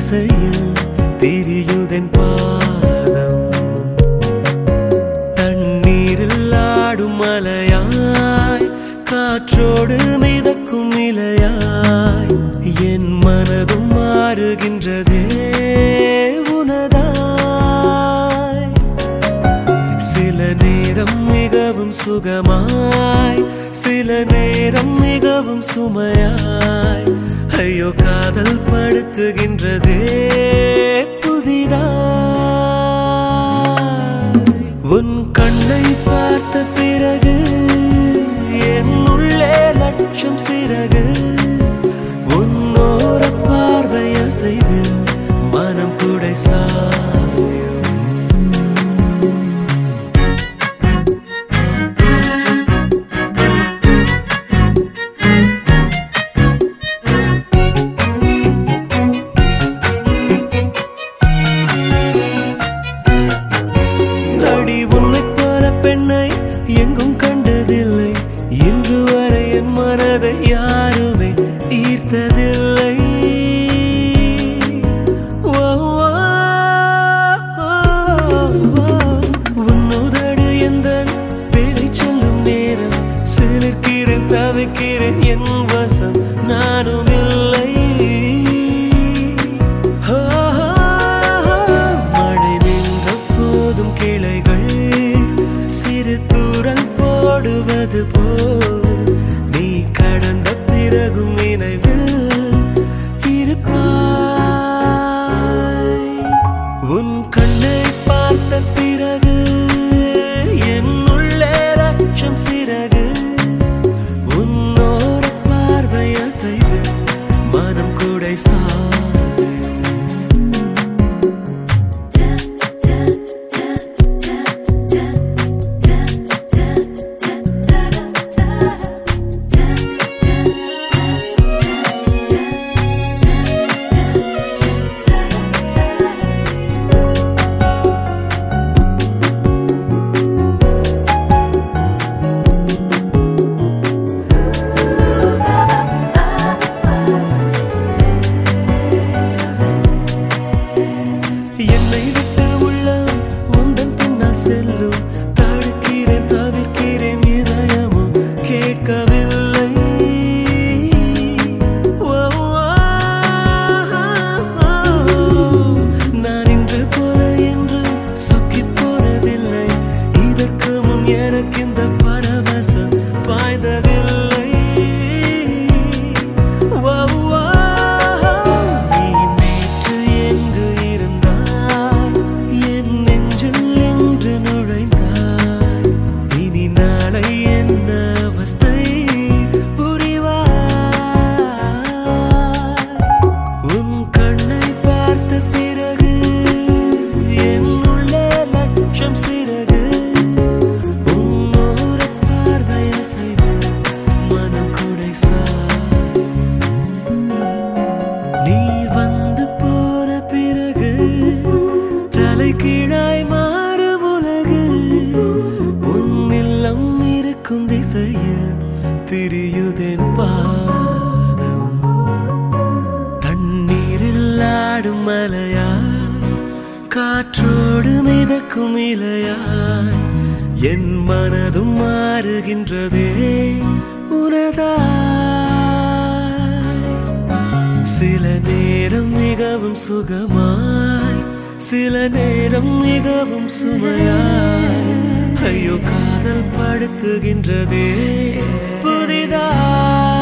திசையில் திரியுதென் பாதம் தண்ணீரில் ஆடும் மலையாய் காற்றோடு மிதக்கும் இலையாய் என் மனதும் மாறுகின்றதே உனதாய் சில நேரம் மிகவும் சுகமாய் சில நேரம் மிகவும் சுமையாய் ஐயோ காதல் படுத்துகின்றதே புதிதாய் உன் கண்ணை பார்த்த பிறகு என் உள்ளே லட்சம் சிறகு உன்னோர பார்வை அசைவில் மனம் குடை சாயும் அடி உன்னைப் போல பெண்ணை எங்கும் கண்டதில்லை இன்று வரை என் மனதை யாருமே ஈர்த்ததில்லை ஓ, ஓ, ஓ, ஓ. உன் உதடு எந்த பேரை சொல்லும் நேரம் சிலிர்க்கிறேன் தவிக்கிறேன் என் வசம் நானும் இல்லை ஓ, மழை நின்ற போதும் கிளைகள் சிறு தூரல் போடுவது போல் நீ கடந்த பிறகும் நினைவில் இருப்பாய் உன் கண்ணை பார்த்த பிறகு என் உள்ளே லட்சம் சிறகு உன்னோர பார்வை அசைவு மனம் கூடை சாயும் என்னை விட்டு உள்ளம் உந்தன் பின்னால் செல்லும் தடுக்கிறேன் தவிர்க்கிறேன் இதயமும் கேட்கவில்லை ஓ, ஓ, ஓ. நான் இன்று போல என்று சொக்கிப் போனதில்லை இதற்கு முன் எனக்கு இந்த பரவசம் பாய்ந்ததில்லை ஓ, ஓ. நீ நேற்று எங்கு இருந்தாய் என் நெஞ்சில் என்று நுழைந்தாய் இனி நாளை என்ன அவஸ்தை புரிவாய் உன் கண்ணை பார்த்த பிறகு என் உள்ளே லட்சம் சிறகு உன்னோர பார்வை அசைவு மனம் குடை சாயும் நீ வந்து போன பிறகு தலை கீழாய் மாறும் உலகு உன் இல்லம் இருக்கும் திசையில் திரியுதென் பாதம் தண்ணீரில் ஆடும் மலையாய் காற்றோடு மிதக்கும் இலையாய் என் மனதும் மாறுகின்றதே உனதாய் சில நேரம் மிகவும் சுகமாய் சில நேரம் மிகவும் சுமையாய் ஐயோ காதல் படுத்துகின்றதே புதிதாய்